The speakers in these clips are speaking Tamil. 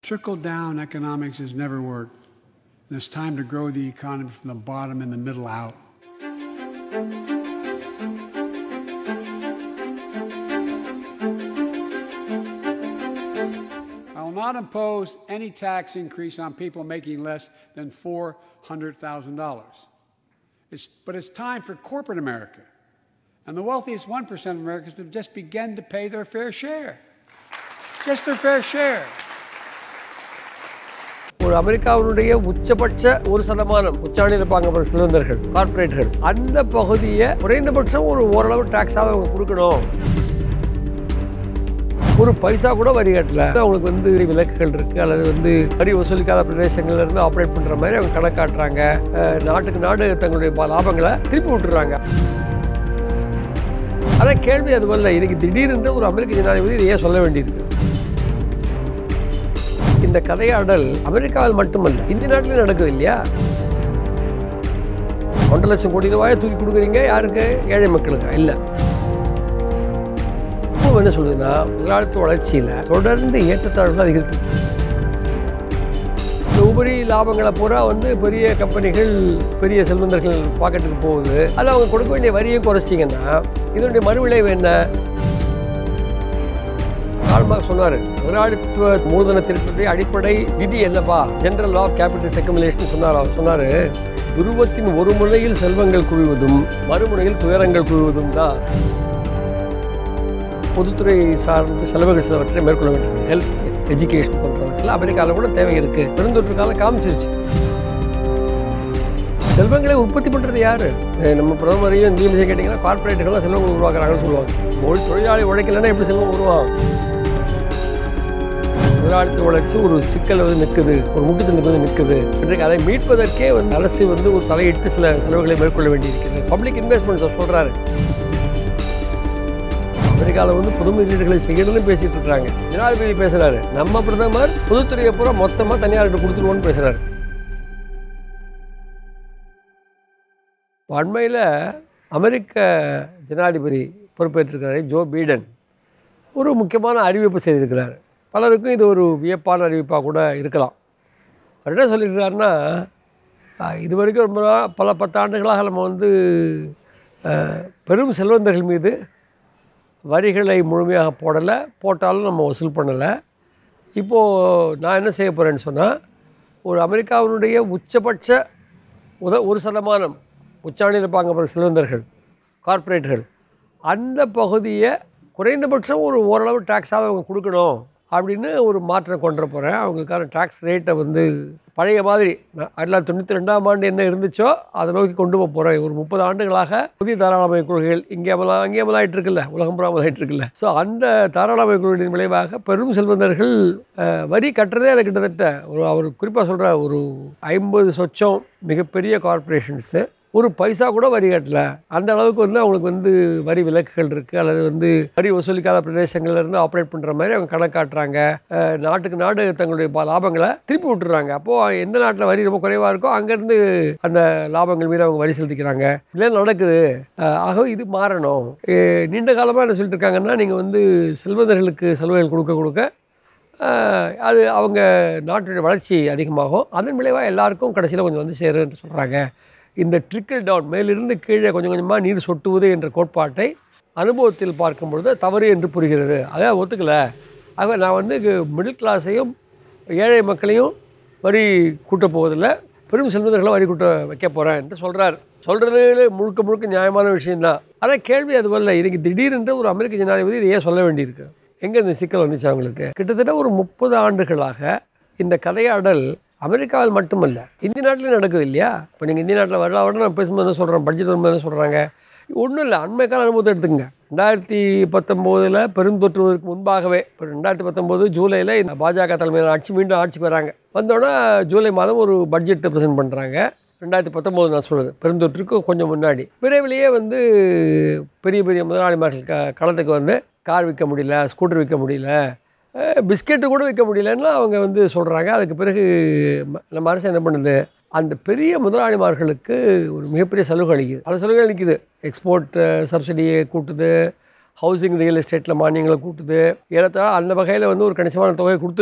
Trickle down economics has never worked, and it's time to grow the economy from the bottom and the middle out. I will not impose any tax increase on people making less than $400,000. It's, but it's time for corporate America and the wealthiest 1% of Americans to just begin to pay their fair share. Just their fair share. ஒரு அமெரிக்காவினுடைய உச்சபட்ச ஒரு சதமானம் உச்சாணியில் பார்க்கப்படுற செல்வந்தர்கள் கார்ப்பரேட்கள் அந்த பகுதியை குறைந்தபட்சம் ஒரு ஓரளவு டாக்ஸாக அவங்க கொடுக்கணும் ஒரு பைசா கூட வரி கட்டல அவங்களுக்கு வந்து விலக்குகள் இருக்குது அல்லது வந்து வரி வசூலிக்காத பிரதேசங்கள்ல இருந்து ஆப்ரேட் பண்ணுற மாதிரி அவங்க கணக்காட்டுறாங்க அஹ் நாட்டுக்கு நாடு தங்களுடைய ப- லாபங்களை திருப்பி விட்டுறாங்க அதான் கேள்வி அது வரல இன்னைக்கு திடீரென்று ஒரு அமெரிக்க ஜனாதிபதி இதை ஏன் சொல்ல வேண்டியிருக்கு இந்த கதையாடல் அமெரிக்காவில் மட்டுமல்ல இந்திய நாட்டிலும் நடக்குது இல்லையா ஒன்றரை லட்சம் கோடி ரூபாயை தூக்கி கொடுக்குறீங்க யாருக்கு ஏழை மக்களுக்கு இல்லை இப்போ என்ன சொல்லுதுன்னா முதலாளித்துவ வளர்ச்சியில் தொடர்ந்து ஏற்றத்தாழ்வு அதிகரித்து இந்த உபரி லாபங்களை பூரா வந்து பெரிய கம்பெனிகள் பெரிய செல்வந்தர்கள் பாக்கெட்டுக்கு போகுது அதில் அவங்க கொடுக்க வேண்டிய வரியை குறைச்சிட்டிங்கன்னா இதனுடைய மறுவிளைவு என்ன கால்மார்க் சொன்னார் முதலாளித்துவ மூலதன திருத்தத்தை அடிப்படை விதி என்னப்பா ஜெனரல் ஆஃப் கேபிட்டல் செக்கமுலேஷன் சொன்னார் அவர் சொன்னார் துருவத்தின் ஒரு முனையில் செல்வங்கள் குவிவதும் மறுமுனையில் துயரங்கள் குவிவதும் தான் பொதுத்துறை சார்ந்த செலவுகள் சிலவற்றை மேற்கொள்ள வேண்டும் ஹெல்த் எஜுகேஷன் போன்றவற்றில் அமெரிக்காவில் கூட தேவை இருக்குது பெருந்தொற்று காலம் காமிச்சிருச்சு செல்வங்களை உற்பத்தி பண்ணுறது யார் நம்ம பிரதமரையும் நிதியமைச்சர் கேட்டிங்கன்னா கார்பரேட்டுகள்லாம் செல்வங்கள் உருவாக்குறாங்கன்னு சொல்லுவாங்க ஒரு தொழிலாளி உழைக்கலைன்னா எப்படி செல்வம் உருவாகும் முதலாளித்துவ வளர்ச்சி ஒரு சிக்கல் வந்து நிற்குது ஒரு முட்டுத்தண்டுக்கு வந்து நிற்குது இன்றைக்கு அதை மீட்பதற்கே வந்து அரசு வந்து ஒரு தலையிட்டு சில செலவுகளை மேற்கொள்ள வேண்டியிருக்கிறது பப்ளிக் இன்வெஸ்ட்மெண்ட்ஸ் சொல்கிறாரு அமெரிக்காவில் வந்து பொது முதலீடுகளை செய்யணும்னு பேசிட்டு இருக்காங்க ஜனாதிபதி பேசுறாரு நம்ம பிரதமர் பொதுத்துறையை பூரா மொத்தமாக தனியார்கிட்ட கொடுத்துருவோன்னு பேசுறாரு அண்மையில் அமெரிக்க ஜனாதிபதி பொறுப்பேற்றிருக்கிறாரு ஜோ பீடன் ஒரு முக்கியமான அறிவிப்பு செய்திருக்கிறார் பலருக்கும் இது ஒரு வியப்பான அறிவிப்பாக கூட இருக்கலாம் அவர் என்ன சொல்லியிருக்காருன்னா அஹ், இது வரைக்கும் ரொம்ப நாள் பல பத்தாண்டுகளாக நம்ம வந்து அஹ், பெரும் செல்வந்தர்கள் மீது வரிகளை முழுமையாக போடலை போட்டாலும் நம்ம வசூல் பண்ணலை இப்போது நான் என்ன செய்ய போகிறேன்னு சொன்னால் ஒரு அமெரிக்காவினுடைய உச்சபட்ச உத ஒரு சதமானம் உச்சாணியில் பார்க்கப்படுற செல்வந்தர்கள் கார்ப்பரேட்கள் அந்த பகுதியை குறைந்தபட்சம் ஒரு ஓரளவு டாக்ஸாக அவங்க கொடுக்கணும் அப்படின்னு ஒரு மாற்றம் கொண்டு வர போகிறேன் அவங்களுக்கான டாக்ஸ் ரேட்டை வந்து பழைய மாதிரி நான் ஆயிரத்தி தொள்ளாயிரத்தி தொண்ணூற்றி ரெண்டாம் ஆண்டு என்ன இருந்துச்சோ அதை நோக்கி கொண்டு போக போகிறேன் ஒரு முப்பது ஆண்டுகளாக புதிய தாராளமய கொள்கைகள் இங்கே அமலாம் அங்கே அமலாயிட்டு இருக்குல்ல உலகம் பூரா அமலாயிட்டு இருக்குல்ல ஸோ அந்த தாராளமய கொள்கையின் விளைவாக பெரும் செல்வந்தர்கள் அஹ், வரி கட்டுறதே அது கிட்டத்தட்ட ஒரு அவர் குறிப்பாக சொல்கிற ஒரு ஐம்பது சொச்சம் மிகப்பெரிய கார்ப்பரேஷன்ஸு ஒரு பைசா கூட வரி கட்டல அந்த அளவுக்கு வந்து அவங்களுக்கு வந்து வரி விலக்குகள் இருக்குது அல்லது வந்து வரி வசூலிக்காத பிரதேசங்கள்ல இருந்து ஆப்ரேட் பண்ணுற மாதிரி அவங்க கணக்காட்டுறாங்க அஹ், நாட்டுக்கு நாடு தங்களுடைய ப- லாபங்களை திருப்பி விட்டுறாங்க அப்போது எந்த நாட்டில் வரி ரொம்ப குறைவாக இருக்கோ அங்கேருந்து அந்த லாபங்கள் மீது அவங்க வரி செலுத்திக்கிறாங்க இதெல்லாம் நடக்குது அஹ், ஆகவே இது மாறணும் அஹ், நீண்ட காலமாக என்ன சொல்லிட்டு இருக்காங்கன்னா நீங்கள் வந்து செல்வந்தர்களுக்கு சலுகைகள் கொடுக்க கொடுக்க ஆஹ் அது அவங்க நாட்டுடைய வளர்ச்சி அதிகமாகும் அதன் விளைவாக எல்லாருக்கும் கடைசியில் கொஞ்சம் வந்து சேருன்னு சொல்கிறாங்க இந்த ட்ரிக்கிள் டவுன் மேலிருந்து கீழே கொஞ்சம் கொஞ்சமாக நீர் சொட்டுவது என்ற கோட்பாட்டை அனுபவத்தில் பார்க்கும் பொழுது தவறு என்று புரிகிறது அதை ஒத்துக்கலை ஆக நான் வந்து மிடில் கிளாஸையும் ஏழை மக்களையும் வரி கூட்டப் போவதில்லை பெரும் செல்வந்தர்களை வரி கூட்ட வைக்க போகிறேன் என்று சொல்கிறார் சொல்கிறது முழுக்க முழுக்க நியாயமான விஷயம்தான் ஆனால் கேள்வி அது வரல இன்னைக்கு திடீரென்று ஒரு அமெரிக்க ஜனாதிபதி இதை ஏன் சொல்ல வேண்டியிருக்கு எங்கே இந்த சிக்கல் வந்துச்சு அவங்களுக்கு கிட்டத்தட்ட ஒரு முப்பது ஆண்டுகளாக இந்த கதையாடல் அமெரிக்காவில் மட்டுமல்ல இந்திய நாட்டிலும் நடக்குது இல்லையா இப்போ நீங்கள் இந்திய நாட்டில் வரலாம் வரலாம் நான் பேசும்போது என்ன சொல்கிறேன் பட்ஜெட் வரும்போது என்ன சொல்கிறாங்க ஒன்றும் இல்லை அண்மை கால அனுபவத்தை எடுத்துங்க ரெண்டாயிரத்தி பத்தொம்போதில் பெருந்தொற்றுவதற்கு முன்பாகவே இப்போ ரெண்டாயிரத்தி பத்தொம்போது ஜூலையில் இந்த பாஜக தலைமையிலான ஆட்சி மீண்டும் ஆட்சிக்கு வராங்க வந்தோடனே ஜூலை மாதம் ஒரு பட்ஜெட் ப்ரெசென்ட் பண்ணுறாங்க ரெண்டாயிரத்தி பத்தொம்போது நான் சொல்கிறது பெருந்தொற்றுக்கு கொஞ்சம் முன்னாடி விரைவிலேயே வந்து பெரிய பெரிய முதலாளிமார்கள் க களத்துக்கு வந்து கார் விற்க முடியல ஸ்கூட்டர் விற்க முடியல அஹ் பிஸ்கெட்டு கூட விற்க முடியலன்னா அவங்க வந்து சொல்கிறாங்க அதுக்கு பிறகு ம- நம்ம அரசு என்ன பண்ணுது அந்த பெரிய முதலாளிமார்களுக்கு ஒரு மிகப்பெரிய சலுகை அளிக்குது பல சலுகை அளிக்குது எக்ஸ்போர்ட் சப்சிடியை கூட்டுது ஹவுசிங் ரியல் எஸ்டேட்டில் மானியங்களை கூட்டுது ஏறத்தாழ அந்த வகையில் வந்து ஒரு கணிசமான தொகையை கொடுத்துருச்சு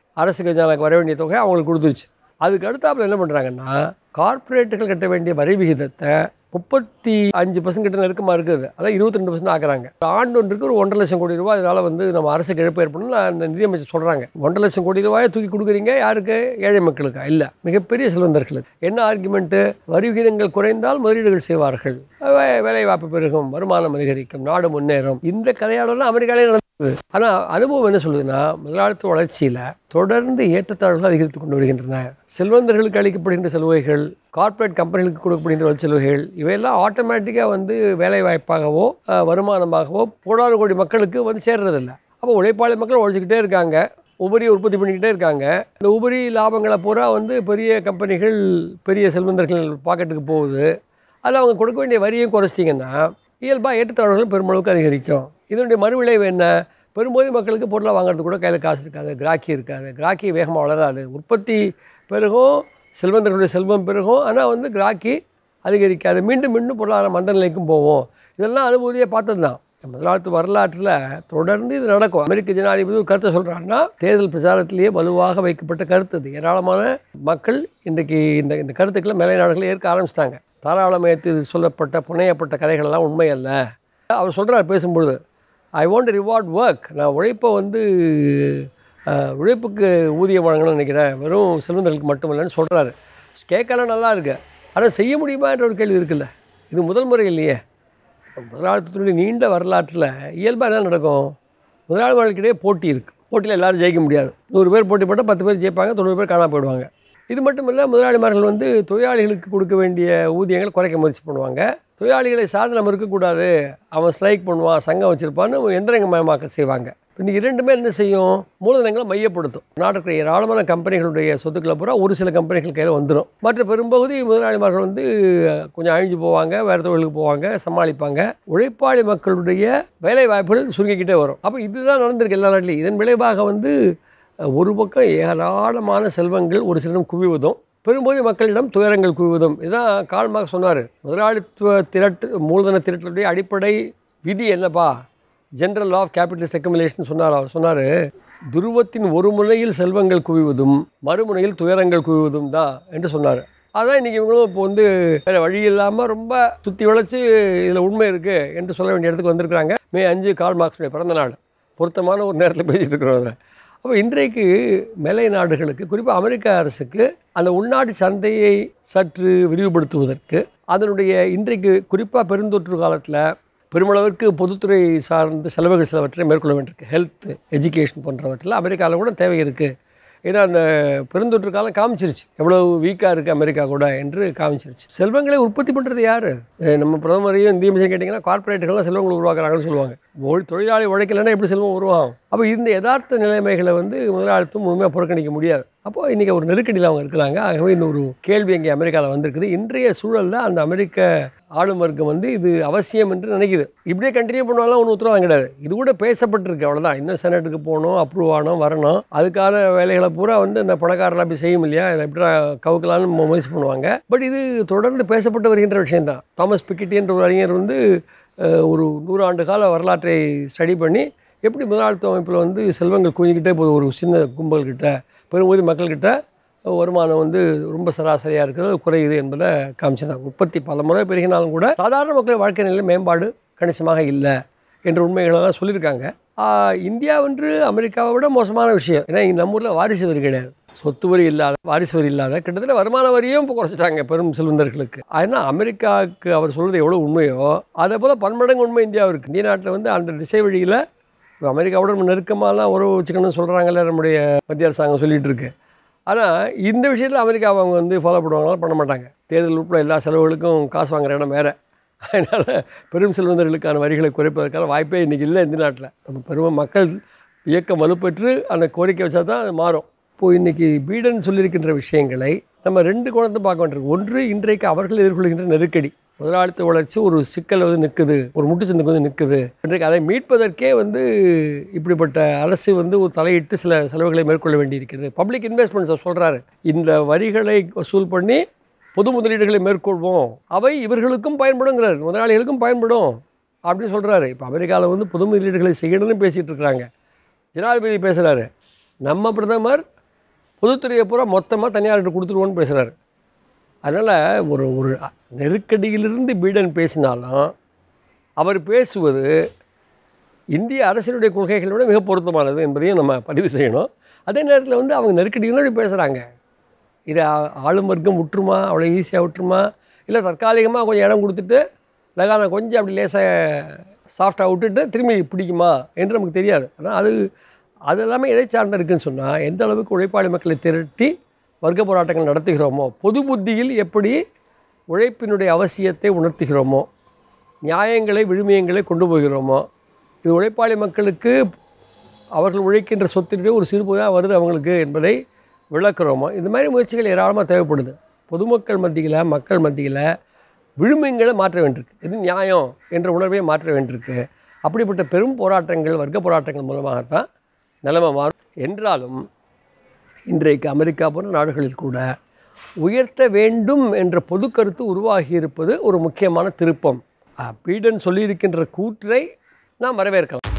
அரசு கஜானாக்கு வர வேண்டிய தொகை அவங்களுக்கு கொடுத்துருச்சு அதுக்கு அடுத்தாப்புல என்ன பண்ணுறாங்கன்னா கார்ப்பரேட்டுகள் கட்ட வேண்டிய வரி விகிதத்தை முப்பத்தி அஞ்சு பர்சன்ட் கிட்ட நெருக்கமாக இருக்குது அதான் இருபத்தி ரெண்டு பர்சன்ட் ஆக்குறாங்க ஆண்டு ஒன்றுக்கு ஒரு ஒன்றரை லட்சம் கோடி ரூபாய் இதனால் வந்து நம்ம அரசுக்கு இழப்பு ஏற்படும் அந்த நிதியமைச்சர் சொல்கிறாங்க ஒன்றரை லட்சம் கோடி ரூபாயை தூக்கி கொடுக்குறீங்க யாருக்கு ஏழை மக்களுக்கா இல்லை மிகப்பெரிய செல்வந்தர்களுக்கு என்ன ஆர்குமெண்ட்டு வரி விகிதங்கள் குறைந்தால் முதலீடுகள் செய்வார்கள் வே- வேலை வாய்ப்பு பெருகும் வருமானம் அதிகரிக்கும் நாடு முன்னேறும் இந்த கதையாடலாம் அமெரிக்காலே நடந்தது ஆனால் அனுபவம் என்ன சொல்லுதுன்னா முதலாளித்துவ வளர்ச்சியில் தொடர்ந்து ஏற்றத்தாழ்வுகள் அதிகரித்து கொண்டு வருகின்றன செல்வந்தர்களுக்கு அளிக்கப்படுகின்ற சலுகைகள் கார்ப்பரேட் கம்பெனிகளுக்கு கொடுக்கப்படுகின்ற வரி சலுகைகள் இவையெல்லாம் ஆட்டோமேட்டிக்காக வந்து வேலை வாய்ப்பாகவோ அஹ், வருமானமாகவோ கோடாறு கோடி மக்களுக்கு வந்து சேர்றதில்ல அப்போ உழைப்பாளி மக்கள் உழைச்சிக்கிட்டே இருக்காங்க உபரி உற்பத்தி பண்ணிக்கிட்டே இருக்காங்க இந்த உபரி லாபங்களை பூரா வந்து பெரிய கம்பெனிகள் பெரிய செல்வந்தர்கள் பாக்கெட்டுக்கு போகுது அதில் அவங்க கொடுக்க வேண்டிய வரியும் குறைச்சிட்டிங்கன்னா இயல்பாக ஏற்றத்தாழ்வுகள் பெருமளவுக்கு அதிகரிக்கும் இதனுடைய மறுவிளைவு என்ன பெரும்போது மக்களுக்கு பொருளை வாங்குறது கூட கையில் காசு இருக்காது கிராக்கி இருக்காது கிராக்கி வேகமாக வளராது உற்பத்தி பெருகும் செல்வந்தர்களுடைய செல்வம் பெருகும் ஆனால் வந்து கிராக்கி அதிகரிக்காது மீண்டும் மீண்டும் பொருளாதார மந்த நிலைக்கும் போவோம் இதெல்லாம் அனுபூதியாக பார்த்தது தான் முதலாளித்து வரலாற்றில் தொடர்ந்து இது நடக்கும் அமெரிக்க ஜனாதிபதி ஒரு கருத்தை சொல்கிறாருன்னா தேர்தல் பிரச்சாரத்திலேயே வலுவாக வைக்கப்பட்ட கருத்து இது ஏராளமான மக்கள் இன்றைக்கு இந்த இந்த கருத்துக்களை மேலை நாடுகளில் ஏற்க ஆரம்பிச்சிட்டாங்க தாராளமயத்தில் சொல்லப்பட்ட புனையப்பட்ட கதைகள் எல்லாம் உண்மை அல்ல அவர் சொல்கிறார் பேசும்பொழுது ஐ வாண்ட் ரிவார்ட் ஒர்க் நான் உழைப்பை வந்து அஹ், உழைப்புக்கு ஊதியம் வழங்கணும்னு நினைக்கிறேன் வெறும் செல்வந்தர்களுக்கு மட்டும் இல்லைன்னு சொல்கிறாரு கேட்கலாம் நல்லா இருக்கு ஆனால் செய்ய முடியுமான்ற ஒரு கேள்வி இருக்குல்ல இது முதல் முறை இல்லையே முதலாளித்துவத்தினுடைய நீண்ட வரலாற்றில் இயல்பாக என்ன நடக்கும் முதலாளிகளுக்கிடையே போட்டி இருக்குது போட்டியில் எல்லாரும் ஜெயிக்க முடியாது நூறு பேர் போட்டி போட்டால் பத்து பேர் ஜெயிப்பாங்க தொண்ணூறு பேர் காணாம போயிடுவாங்க இது மட்டும் இல்லை முதலாளிமார்கள் வந்து தொழிலாளிகளுக்கு கொடுக்க வேண்டிய ஊதியங்களை குறைக்க முயற்சி பண்ணுவாங்க தொழிலாளிகளை சார்ந்து நம்ம இருக்கக்கூடாது அவன் ஸ்ட்ரைக் பண்ணுவான் சங்கம் வச்சுருப்பான்னு எந்திரங்கமயமாக்க செய்வாங்க இந்த இரண்டுமே என்ன செய்யும் மூலதனங்களை மையப்படுத்தும் நாட்டுக்கு ஏராளமான கம்பெனிகளுடைய சொத்துக்களை பூரா ஒரு சில கம்பெனிகள் கையில் வந்துடும் மற்ற பெரும்பகுதி முதலாளிமார்கள் வந்து கொஞ்சம் அழிஞ்சு போவாங்க வேறு தொழிலுக்கு போவாங்க சமாளிப்பாங்க உழைப்பாளி மக்களுடைய வேலை வாய்ப்புகள் சுருங்கிக்கிட்டே வரும் அப்போ இதுதான் நடந்திருக்கு எல்லா நாட்டிலையும் இதன் விளைவாக வந்து அஹ், ஒரு பக்கம் ஏராளமான செல்வங்கள் ஒரு சிலரும் குவிவதும் பெரும்போது மக்களிடம் துயரங்கள் குவிவதும் இதுதான் கால் மார்க்ஸ் சொன்னார் முதலாளித்துவ திரட்டு மூலதன திரட்டுடைய அடிப்படை விதி என்னப்பா ஜென்ரல் ஆஃப் கேபிட்டலிஸ்ட் அக்கமுலேஷன் சொன்னார் அவர் சொன்னார் துருவத்தின் ஒரு முனையில் செல்வங்கள் குவிவதும் மறுமுனையில் துயரங்கள் குவிவதும் தான் என்று சொன்னார் அதான் இன்றைக்கி இவங்களும் இப்போ வந்து வேறு வழி இல்லாமல் ரொம்ப சுற்றி வளைச்சி இதில் உண்மை இருக்குது என்று சொல்ல வேண்டிய இடத்துக்கு வந்திருக்கிறாங்க மே அஞ்சு கால் மார்க்ஸுடைய பிறந்த நாள் பொருத்தமான ஒரு நேரத்தில் பேசிட்டு இருக்கிறோம் அதை. அப்போ இன்றைக்கு மேலை நாடுகளுக்கு குறிப்பாக அமெரிக்க அரசுக்கு அந்த உள்நாட்டு சந்தையை சற்று விரிவுபடுத்துவதற்கு அதனுடைய இன்றைக்கு குறிப்பாக பெருந்தொற்று காலத்தில் பெருமளவிற்கு பொதுத்துறை சார்ந்த செலவுகள் சிலவற்றை மேற்கொள்ள வேண்டியிருக்கு ஹெல்த் எஜுகேஷன் போன்றவற்றில் அமெரிக்காவில் கூட தேவை இருக்குது ஏன்னா அந்த பெருந்தொற்று காலம் காமிச்சிருச்சு எவ்வளவு வீக்காக இருக்குது அமெரிக்கா கூட என்று காமிச்சிருச்சு செல்வங்களை உற்பத்தி பண்ணுறது யார் நம்ம பிரதமரையும் இந்திய அமைச்சர் கேட்டிங்கன்னா கார்ப்பரேட்டுகள்லாம் செல்வங்களை உருவாக்குறாங்கன்னு சொல்லுவாங்க ஒ- தொழிலாளி உழைக்கலைன்னா எப்படி செல்வம் உருவாகும் அப்போ இந்த யதார்த்த நிலைமைகளை வந்து முதலாளித்துவம் முழுமையாக புறக்கணிக்க முடியாது அப்போ இன்றைக்கி ஒரு நெருக்கடியில் அவங்க இருக்கிறாங்க ஆகவே இந்த ஒரு கேள்வி இங்கே அமெரிக்காவில் வந்திருக்குது இன்றைய சூழலில் அந்த அமெரிக்க ஆளும் வர்க்கம் வந்து இது அவசியம் என்று நினைக்குது இப்படியே கண்டினியூ பண்ணுவாங்கலாம் ஒன்றும் உத்தரவாதம் கிடையாது இது கூட பேசப்பட்டிருக்கு அவ்வளோதான் இன்னும் செனட்டுக்கு போகணும் அப்ரூவ் ஆகணும் வரணும் அதுக்கான வேலைகளை பூரா வந்து இந்த பணக்காரலாம் அப்படி செய்யும் இல்லையா இதை எப்படி கவுக்கலான்னு மு- முயற்சி பண்ணுவாங்க பட் இது தொடர்ந்து பேசப்பட்டு வருகின்ற விஷயம்தான் தாமஸ் பிக்கெட்டி என்ற ஒரு அறிஞர் வந்து அஹ், ஒரு நூறு ஆண்டு கால வரலாற்றை ஸ்டடி பண்ணி எப்படி முதலாளித்துவ அமைப்பில் வந்து செல்வங்கள் குவிஞ்சிக்கிட்டே போகுது ஒரு சின்ன கும்பல்கிட்ட பெரும்பகுதி மக்கள்கிட்ட வருமானம் வந்து ரொம்ப சராசரியாக இருக்கிறது குறையுது என்பதை காமிச்சிருந்தாங்க உற்பத்தி பல முறை பெருகினாலும் கூட சாதாரண மக்கள் வாழ்க்கை நிலை மேம்பாடு கணிசமாக இல்லை என்ற உண்மைகளெல்லாம் சொல்லியிருக்காங்க ஆஹ் இந்தியா வந்து அமெரிக்காவை விட மோசமான விஷயம் ஏன்னா இங்க நம்ம ஊரில் வாரிசு வரி கிடையாது சொத்து வரி இல்லாத வாரிசு வரி இல்லாத கிட்டத்தட்ட வருமான வரியும் இப்போ குறைச்சிட்டாங்க பெரும் செல்வந்தர்களுக்கு அதனால் அமெரிக்காவுக்கு அவர் சொல்கிறது எவ்வளோ உண்மையோ அதே போல் பன்மடங்கு உண்மை இந்தியாவிற்கு இந்திய நாட்டில் வந்து அந்த திசை வழியில் அமெரிக்காவோட நம்ம நெருக்கமாலாம் உறவு வச்சுக்கணும்னு சொல்கிறாங்கல்ல நம்முடைய மத்திய அரசாங்கம் சொல்லிட்டு இருக்கு ஆனால் இந்த விஷயத்தில் அமெரிக்காவை அவங்க வந்து ஃபாலோ பண்ணுவாங்களா பண்ண மாட்டாங்க தேர்தல் உட்பட எல்லா செலவுகளுக்கும் காசு வாங்குற இடம் வேறு அதனால் பெரும் செல்வந்தர்களுக்கான வரிகளை குறைப்பதற்கான வாய்ப்பே இன்றைக்கி இல்லை இந்த நாட்டில் நம்ம பெரும் மக்கள் இயக்கம் வலுப்பெற்று அந்த கோரிக்கை வச்சா தான் அது மாறும் இப்போது இன்றைக்கி பீடன் சொல்லியிருக்கின்ற விஷயங்களை நம்ம ரெண்டு கோணத்தை பார்க்க வேண்டியிருக்கு ஒன்று இன்றைக்கு அவர்கள் எதிர்கொள்கின்ற நெருக்கடி முதலாளித்த வளர்ச்சி ஒரு சிக்கல் வந்து நிற்குது ஒரு முட்டுச்சந்துக்கு வந்து நிற்குது இன்றைக்கு அதை மீட்பதற்கே வந்து இப்படிப்பட்ட அரசு வந்து ஒரு தலையிட்டு சில செலவுகளை மேற்கொள்ள வேண்டியிருக்கிறது பப்ளிக் இன்வெஸ்ட்மெண்ட்ஸை சொல்கிறாரு இந்த வரிகளை வசூல் பண்ணி பொது முதலீடுகளை மேற்கொள்வோம் அவை இவர்களுக்கும் பயன்படுங்கிறார் முதலாளிகளுக்கும் பயன்படும் அப்படின்னு சொல்கிறாரு இப்போ அமெரிக்காவில் வந்து பொது முதலீடுகளை செய்யணும்னு பேசிகிட்டு இருக்கிறாங்க ஜனாதிபதி பேசுகிறாரு நம்ம பிரதமர் பொதுத்துறையை பூரா மொத்தமாக தனியார்கிட்ட கொடுத்துருவோன்னு பேசுகிறாரு அதனால் ஒரு ஒரு நெருக்கடியிலிருந்து பீடன் பேசினாலும் அவர் பேசுவது இந்திய அரசினுடைய கொள்கைகளை விட மிக பொருத்தமானது என்பதையும் நம்ம பதிவு செய்யணும் அதே நேரத்தில் வந்து அவங்க நெருக்கடியிலும் பேசுகிறாங்க இதை ஆ- ஆளும் வர்க்கம் விட்டுருமா அவ்வளோ ஈஸியாக விட்டுருமா இல்லை தற்காலிகமாக கொஞ்சம் இடம் கொடுத்துட்டு லகானை கொஞ்சம் அப்படி லேசாக சாஃப்டாக விட்டுட்டு திரும்பி பிடிக்குமா என்று நமக்கு தெரியாது ஆனால் அது அது எல்லாமே எதை சார்ந்து இருக்குன்னு சொன்னால் எந்த அளவுக்கு உழைப்பாளி மக்களை திரட்டி வர்க்க போராட்டங்கள் நடத்துகிறோமோ பொது புத்தியில் எப்படி உழைப்பினுடைய அவசியத்தை உணர்த்துகிறோமோ நியாயங்களை விழுமியங்களை கொண்டு போகிறோமோ இது உழைப்பாளி மக்களுக்கு அவர்கள் உழைக்கின்ற சொத்தினுடைய ஒரு சிறு தான் வருது அவங்களுக்கு என்பதை விளக்குறோமோ இந்த மாதிரி முயற்சிகள் ஏராளமாக தேவைப்படுது பொதுமக்கள் மத்தியில் மக்கள் மத்தியில் விழுமியங்களை மாற்ற வேண்டியிருக்கு இது நியாயம் என்ற உணர்வை மாற்ற வேண்டியிருக்கு அப்படிப்பட்ட பெரும் போராட்டங்கள் வர்க்க போராட்டங்கள் மூலமாகத்தான் நிலைமை மாறும் என்றாலும் இன்றைக்கு அமெரிக்கா போன்ற நாடுகளில் கூட உயர்த்த வேண்டும் என்ற பொது கருத்து உருவாகி இருப்பது ஒரு முக்கியமான திருப்பம் அஹ், பீடன் சொல்லியிருக்கின்ற கூற்றை நாம் வரவேற்கலாம்